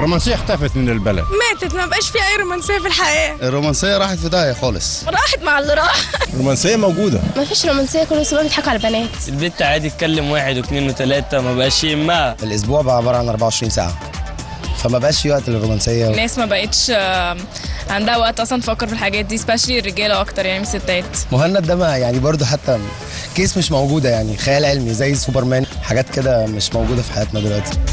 الرومانسيه اختفت من البلد ماتت ما بقاش في اي رومانسيه في الحياه الرومانسيه راحت في داهيه خالص راحت مع اللي راح الرومانسيه موجوده ما فيش رومانسيه كل الشباب بيضحكوا على البنات البنت عادي تكلم واحد واثنين وثلاثة ما بقاش يهمها الاسبوع بقى عباره عن 24 ساعه فما بقاش في وقت للرومانسيه الناس ما بقتش آه، عندها وقت اصلا تفكر في الحاجات دي سبيشلي الرجاله اكتر يعني من الستات مهند ده ما يعني برضو حتى كيس مش موجوده يعني خيال علمي زي سوبرمان حاجات كده مش موجوده في حياتنا دلوقتي